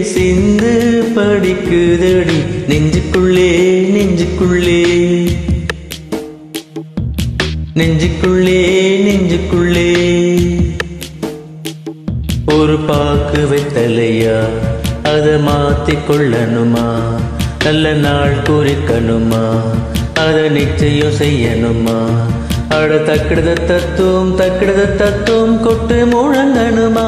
சிந்து படிக்குதடி நெஞ்சுக்குள்ளே நெஞ்சுக்குள்ளே நெஞ்சுக்குள்ளே நெஞ்சுக்குள்ளே ஒரு பாக்கு வெத்தலையா அத மாத்திக் கொள்ளணுமா நல்ல நாள் குறிக்கணுமா அத நிச்சயம் செய்யணுமா அட தக்கிடுத தத்துவம் தக்கிடுத தத்துவம் கொட்டு முழங்கணுமா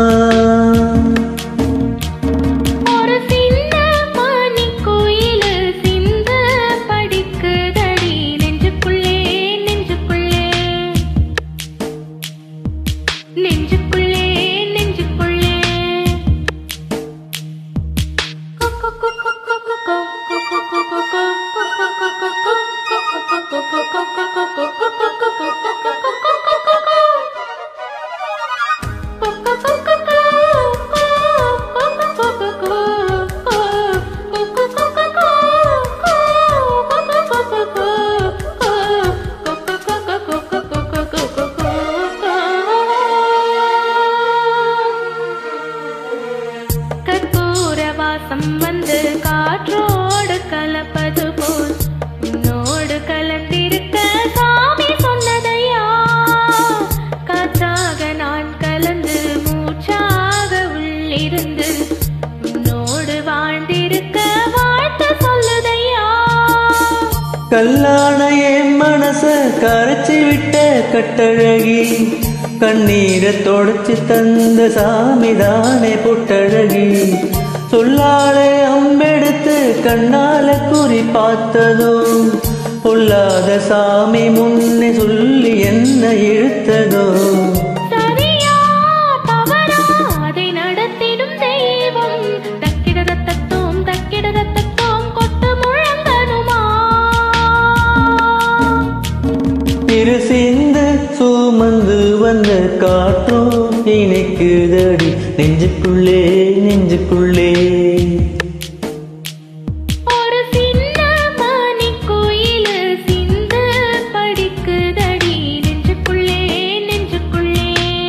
ஒரு சின்ன மணிக்குயிலு சிந்து படிக்குதடி நெஞ்சுக்குள்ளே நெஞ்சுக்குள்ளே நெஞ்சுக்குள்ளே நெஞ்சுக்குள்ளே கொக்கோ கொக்கோ கொக்கோ கொக்கோ கொக்கோ கற்பூர வாசம் வந்து காற்றோடு கலப்பது போல் உன்னோடு கலந்திருக்க சாமி சொன்னதையா காற்றாக நான் கலந்து மூச்சாக உள்ளிருந்து உன்னோடு வாழ்ந்திருக்க வாழ்த்து சொல்லுதையா கல்லான என் மனச கரைச்சி விட்ட கட்டழகி கண்ணீரை தொடச்சு தந்த சாமிதானே பொட்டழகி சொல்லாலே அம்பெடுத்து கண்ணால குறி பார்த்ததும் பொல்லாத சாமி முன்னே சொல்லி என்ன இழுத்ததோ சரியா தவறா அதை நடத்திடும் தெய்வம் தக்கிடத தத்துவம் தக்கிடத தத்துவம் கொட்டு முழங்கனுமா இரு சிந்து சுமந்து வந்த காற்றோ இணைக்குதடி நெஞ்சுக்குள்ளே நெஞ்சுக்குள்ளே ஒரு சின்ன மணிக்குயிலு சிந்து படிக்குதடி நெஞ்சுக்குள்ளே நெஞ்சுக்குள்ளே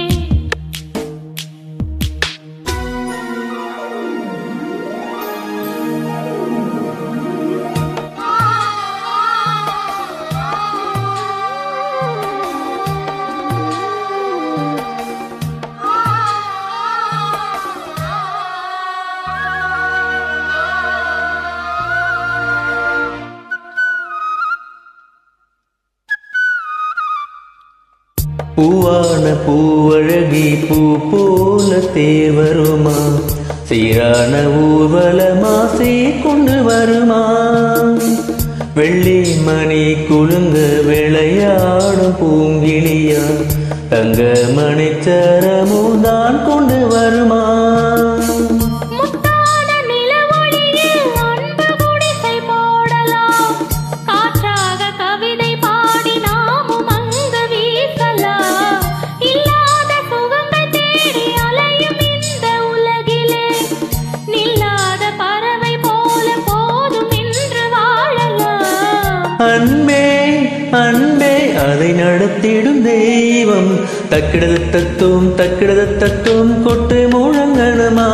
பூவான பூவழகி பூ போல தேர் வருமா சீரான ஊர்வலமா சீ கொண்டு வருமா வெள்ளி மணி குலுங்க விளையாடும் பூங்கிலியா தங்க மணிச்சரமும் தான் கொண்டு வருமா முத்தான நிலவொளியில் அன்பு குடிசை போடலாம் காற்றாக கவிதை பாடி நாமும் அங்கு வீசலாம் இல்லாத சுகங்கள் தேடி அலையும் இந்த உலகிலே நில்லாத பறவை போல போதும் என்று வாழலாம் அன்பே அன்பே அதை நடத்திடும் தெய்வம் தக்கிடது தத்துவம் தக்கிடது தத்துவம் கொட்டு முழங்கணுமா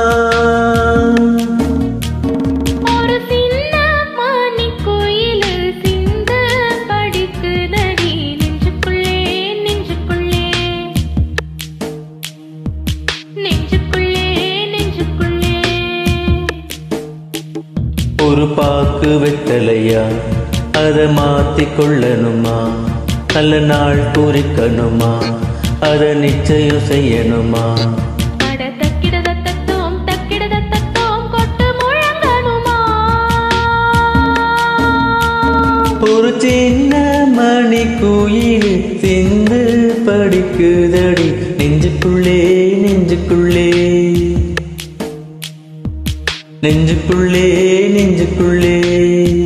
ஒரு சின்ன மணிக்குயிலு சிந்து படிக்குதடி நெஞ்சுக்குள்ளே நெஞ்சுக்குள்ளே நெஞ்சுக்குள்ளே நெஞ்சுக்குள்ளே ஒரு பாக்கு வெத்தலையா அதை மாத்திக் கொள்ளணுமா நல்ல நாள் குறிக்கணுமா அதை நிச்சயம் செய்யணுமா அட தக்கிடத தத்துவம் தக்கிடத தத்துவம் கொட்டு முழங்கணுமா ஒரு சின்ன மணி குயில் சிந்து படிக்குதடி நெஞ்சுக்குள்ளே நெஞ்சுக்குள்ளே நெஞ்சுக்குள்ளே நெஞ்சுக்குள்ளே